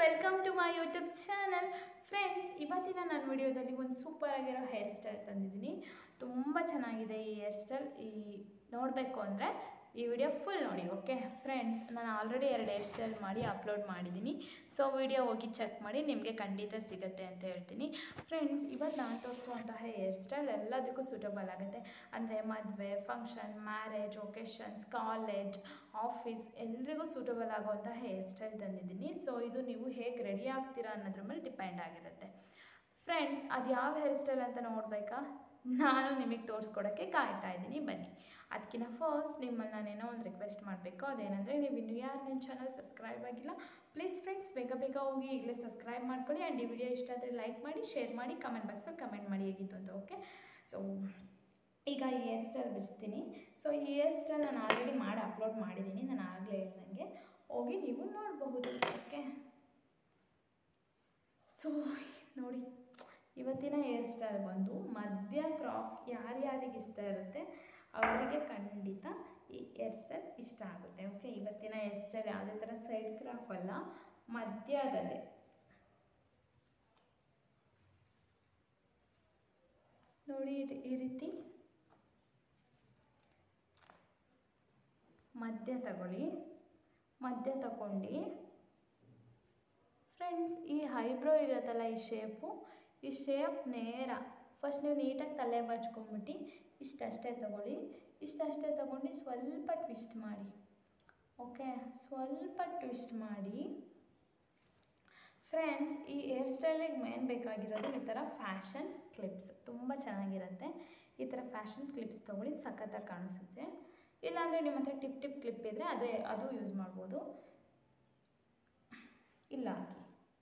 welcome to my YouTube channel friends ಇವತ್ತಿನ ನನ್ನ ವಿಡಿಯೋದಲ್ಲಿ ಒಂದು ಸೂಪರ್ ಆಗಿರೋ ಹೇರ್ ಸ್ಟೈಲ್ ತಂದಿದ್ದೀನಿ ತುಂಬ ಚೆನ್ನಾಗಿದೆ ಈ ಹೇರ್ ಸ್ಟೈಲ್ ಈ ನೋಡಬೇಕು ಅಂದರೆ ಈ ವಿಡಿಯೋ ಫುಲ್ ನೋಡಿ ಓಕೆ ಫ್ರೆಂಡ್ಸ್ ನಾನು ಆಲ್ರೆಡಿ ಎರಡು ಹೇರ್ ಸ್ಟೈಲ್ ಮಾಡಿ ಅಪ್ಲೋಡ್ ಮಾಡಿದ್ದೀನಿ ಸೊ ವಿಡಿಯೋ ಹೋಗಿ ಚೆಕ್ ಮಾಡಿ ನಿಮಗೆ ಖಂಡಿತ ಸಿಗುತ್ತೆ ಅಂತ ಹೇಳ್ತೀನಿ ಫ್ರೆಂಡ್ಸ್ ಇವತ್ತು ನಾನು ತೋರಿಸುವಂತಹ ಹೇರ್ ಸ್ಟೈಲ್ ಎಲ್ಲದಕ್ಕೂ ಸೂಟಬಲ್ ಆಗುತ್ತೆ ಅಂದರೆ ಮದುವೆ function marriage occasions college office ಎಲ್ರಿಗೂ ಸೂಟಬಲ್ ಆಗುವಂಥ ಹೇರ್ ಸ್ಟೈಲ್ ತಂದಿದ್ದೀನಿ ಸೊ ಇದು ನೀವು ಹೇಗೆ ರೆಡಿ ಆಗ್ತೀರಾ ಅನ್ನೋದ್ರ ಮೇಲೆ ಡಿಪೆಂಡ್ ಆಗಿರುತ್ತೆ ಫ್ರೆಂಡ್ಸ್ ಅದು ಯಾವ ಹೇರ್ ಸ್ಟೈಲ್ ಅಂತ ನೋಡಬೇಕಾ ನಾನು ನಿಮಗೆ ತೋರಿಸ್ಕೊಡೋಕ್ಕೆ ಕಾಯ್ತಾ ಇದ್ದೀನಿ ಬನ್ನಿ ಅದಕ್ಕಿಂತ ಫಸ್ಟ್ ನಿಮ್ಮಲ್ಲಿ ನಾನೇನೋ ಒಂದು ರಿಕ್ವೆಸ್ಟ್ ಮಾಡಬೇಕು ಅದೇನೆಂದರೆ ನೀವು ಇನ್ನೂ ಯಾರು ನನ್ನ ಚಾನಲ್ ಸಬ್ಸ್ಕ್ರೈಬ್ ಆಗಿಲ್ಲ ಪ್ಲೀಸ್ ಫ್ರೆಂಡ್ಸ್ ಬೇಗ ಬೇಗ ಹೋಗಿ ಈಗಲೇ ಸಬ್ಸ್ಕ್ರೈಬ್ ಮಾಡ್ಕೊಳ್ಳಿ ಆ್ಯಂಡ್ ಈ ವಿಡಿಯೋ ಇಷ್ಟ ಆದರೆ ಲೈಕ್ ಮಾಡಿ ಶೇರ್ ಮಾಡಿ ಕಮೆಂಟ್ ಬಾಕ್ಸಲ್ಲಿ ಕಮೆಂಟ್ ಮಾಡಿ ಹೇಗಿತ್ತು ಅಂತ ಓಕೆ ಸೊ ಈಗ ಈ ಹೇರ್ ಸ್ಟೈಲ್ ಬಿಡಿಸ್ತೀನಿ ಸೊ ಈ ಹೇರ್ ಸ್ಟೈಲ್ ನಾನು ಆಲ್ರೆಡಿ ಮಾಡಿ ಅಪ್ಲೋಡ್ ಮಾಡಿದ್ದೀನಿ ನಾನು ಆಗಲೇ ಹೇಳ್ದಂಗೆ ಹೋಗಿ ನೀವು ನೋಡಬಹುದು ಓಕೆ ಸೊ ನೋಡಿ ಇವತ್ತಿನ ಹೇರ್ ಸ್ಟೈಲ್ ಬಂದು ಮಧ್ಯ ಕ್ರಾಫ್ ಯಾರ್ಯಾರಿಗೆ ಇಷ್ಟ ಇರುತ್ತೆ ಅವರಿಗೆ ಖಂಡಿತ ಈ ಹೇರ್ ಸ್ಟೈಲ್ ಇಷ್ಟ ಆಗುತ್ತೆ ಓಕೆ ಇವತ್ತಿನ ಹೇರ್ ಸ್ಟೈಲ್ ಯಾವುದೇ ಥರ ಸೈಡ್ ಕ್ರಾಫ್ ಅಲ್ಲ ಮಧ್ಯದಲ್ಲಿ ನೋಡಿ ಈ- ಈ ರೀತಿ ಮಧ್ಯ ತಗೊಳ್ಳಿ ಮಧ್ಯ ತಗೊಂಡು ಫ್ರೆಂಡ್ಸ್ ಈ ಐಬ್ರೋ ಇರೋದಲ್ಲ ಈ ಶೇಪು ಈ ಶೇಪ್ ನೇರ ಫಸ್ಟ್ ನೀವು ನೀಟಾಗಿ ತಲೆ ಬಚ್ಕೊಂಬಿಟ್ಟು ಇಷ್ಟಷ್ಟೇ ತಗೊಳ್ಳಿ ಇಷ್ಟಷ್ಟೇ ತಗೊಂಡು ಸ್ವಲ್ಪ ಟ್ವಿಸ್ಟ್ ಮಾಡಿ ಓಕೆ ಸ್ವಲ್ಪ ಟ್ವಿಸ್ಟ್ ಮಾಡಿ ಫ್ರೆಂಡ್ಸ್ ಈ ಹೇರ್ ಸ್ಟೈಲಿಗೆ ಮೇನ್ ಬೇಕಾಗಿರೋದು ಈ ಥರ ಫ್ಯಾಷನ್ ಕ್ಲಿಪ್ಸ್ ತುಂಬ ಚೆನ್ನಾಗಿರುತ್ತೆ ಈ ಥರ ಫ್ಯಾಷನ್ ಕ್ಲಿಪ್ಸ್ ತೊಗೊಳ್ಳಿ ಸಖತ್ತಾಗಿ ಕಾಣಿಸುತ್ತೆ ಇಲ್ಲಾಂದರೆ ನಿಮ್ಮ ಹತ್ರ ಟಿಪ್ ಟಿಪ್ ಕ್ಲಿಪ್ ಇದ್ದರೆ ಅದೇ ಅದು ಯೂಸ್ ಮಾಡ್ಬೋದು ಇಲ್ಲ ಹಾಕಿ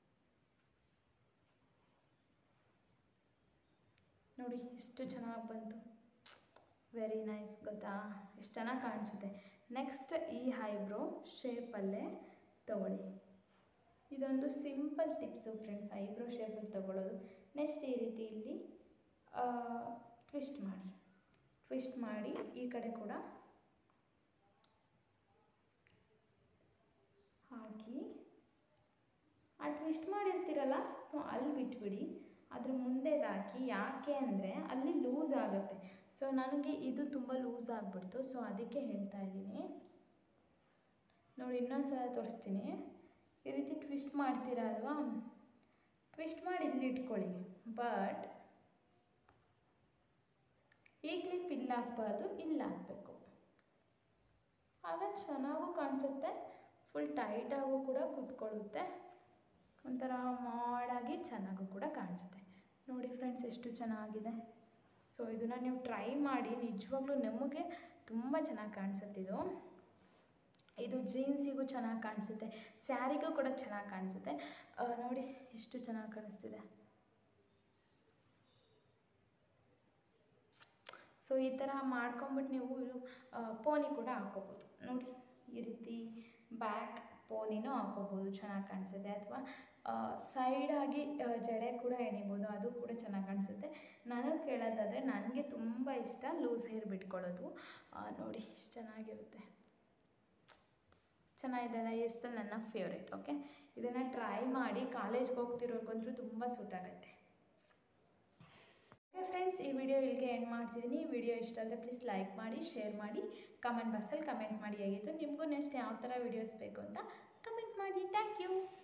ನೋಡಿ ಎಷ್ಟು ಚೆನ್ನಾಗಿ ಬಂತು ವೆರಿ ನೈಸ್ ಗೊತ್ತಾ ಎಷ್ಟು ಚೆನ್ನಾಗಿ ಕಾಣಿಸುತ್ತೆ ನೆಕ್ಸ್ಟ್ ಈ ಐಬ್ರೋ ಶೇಪಲ್ಲೇ ತಗೊಳ್ಳಿ ಇದೊಂದು ಸಿಂಪಲ್ ಟಿಪ್ಸು ಫ್ರೆಂಡ್ಸ್ ಐಬ್ರೋ ಶೇಪಲ್ಲಿ ತಗೊಳ್ಳೋದು ನೆಕ್ಸ್ಟ್ ಈ ರೀತಿ ಇಲ್ಲಿ ಟ್ವಿಸ್ಟ್ ಮಾಡಿ ಟ್ವಿಸ್ಟ್ ಮಾಡಿ ಈ ಕಡೆ ಕೂಡ ಹಾಕಿ ಆ ಟ್ವಿಸ್ಟ್ ಮಾಡಿರ್ತೀರಲ್ಲ ಸೊ ಅಲ್ಲಿ ಬಿಟ್ಬಿಡಿ ಅದ್ರ ಮುಂದೆದು ಹಾಕಿ ಯಾಕೆ ಅಂದರೆ ಅಲ್ಲಿ ಲೂಸ್ ಆಗುತ್ತೆ ಸೊ ನನಗೆ ಇದು ತುಂಬ ಲೂಸ್ ಆಗಿಬಿಡ್ತು ಸೊ ಅದಕ್ಕೆ ಹೇಳ್ತಾ ಇದ್ದೀನಿ ನೋಡಿ ಇನ್ನೊಂದು ಸಲ ತೋರಿಸ್ತೀನಿ ಈ ರೀತಿ ಟ್ವಿಸ್ಟ್ ಮಾಡ್ತೀರಾ ಅಲ್ವಾ ಟ್ವಿಸ್ಟ್ ಮಾಡಿ ಇಲ್ಲಿ ಇಟ್ಕೊಳ್ಳಿ ಬಟ್ ಈ ಕ್ಲಿಪ್ ಇಲ್ಲಿ ಹಾಕ್ಬಾರ್ದು ಇಲ್ಲಿ ಹಾಕಬೇಕು ಆಗ ಚೆನ್ನಾಗೂ ಕಾಣಿಸುತ್ತೆ ಫುಲ್ ಟೈಟಾಗೂ ಕೂಡ ಕೂತ್ಕೊಳ್ಳುತ್ತೆ ಒಂಥರ ಮಾಡಾಗಿ ಚೆನ್ನಾಗೂ ಕೂಡ ಕಾಣಿಸುತ್ತೆ ನೋಡಿ ಫ್ರೆಂಡ್ಸ್ ಎಷ್ಟು ಚೆನ್ನಾಗಿದೆ ಸೊ ಇದನ್ನು ನೀವು ಟ್ರೈ ಮಾಡಿ ನಿಜವಾಗ್ಲೂ ನಮಗೆ ತುಂಬ ಚೆನ್ನಾಗಿ ಕಾಣಿಸುತ್ತಿದ್ದು ಇದು ಜೀನ್ಸಿಗೂ ಚೆನ್ನಾಗಿ ಕಾಣಿಸುತ್ತೆ ಸ್ಯಾರಿಗೂ ಕೂಡ ಚೆನ್ನಾಗಿ ಕಾಣಿಸುತ್ತೆ ಆ, ನೋಡಿ ಎಷ್ಟು ಚೆನ್ನಾಗಿ ಕಾಣಿಸ್ತಿದೆ ಸೊ ಈ ಥರ ಮಾಡ್ಕೊಂಬಿಟ್ಟು ನೀವು ಆ, ಪೋನಿ ಕೂಡ ಹಾಕ್ಕೋಬೋದು ನೋಡಿ ಈ ರೀತಿ ಬ್ಯಾಕ್ ಪೋನಿನೂ ಹಾಕ್ಕೋಬೋದು ಚೆನ್ನಾಗಿ ಕಾಣಿಸುತ್ತೆ ಅಥವಾ ಸೈಡಾಗಿ ಜಡೆ ಕೂಡ ಎಣಿಬೋದು ಅದು ಕೂಡ ಚೆನ್ನಾಗಿ ಕಾಣಿಸುತ್ತೆ ನಾನು ಕೇಳೋದಾದರೆ ನನಗೆ ತುಂಬ ಇಷ್ಟ ಲೂಸ್ ಹೇರ್ ಬಿಟ್ಕೊಳ್ಳೋದು ಆ, ನೋಡಿ ಎಷ್ಟು ಚೆನ್ನಾಗಿರುತ್ತೆ ಚೆನ್ನಾಗಿದೆಲ್ಲ ಹೇರ್ ಸ್ಟೈಲ್ ನನ್ನ ಫೇವ್ರೇಟ್ ಓಕೆ ಇದನ್ನು ಟ್ರೈ ಮಾಡಿ ಕಾಲೇಜ್ಗೆ ಹೋಗ್ತಿರೋರ್ಗಂತೂ ತುಂಬ ಸೂಟ್ ಆಗುತ್ತೆ ಓಕೆ ಫ್ರೆಂಡ್ಸ್ ಈ ವಿಡಿಯೋ ಇಲ್ಲಿಗೆ ಎಂಡ್ ಮಾಡ್ತಿದ್ದೀನಿ ಈ ವಿಡಿಯೋ ಇಷ್ಟ ಆದರೆ ಪ್ಲೀಸ್ ಲೈಕ್ ಮಾಡಿ ಶೇರ್ ಮಾಡಿ ಕಮೆಂಟ್ ಬಾಕ್ಸಲ್ಲಿ ಕಮೆಂಟ್ ಮಾಡಿ ಹೇಗಿತ್ತು ನಿಮಗೂ ನೆಕ್ಸ್ಟ್ ಯಾವ ಥರ ವಿಡಿಯೋಸ್ ಬೇಕು ಅಂತ ಕಮೆಂಟ್ ಮಾಡಿ ಥ್ಯಾಂಕ್ ಯು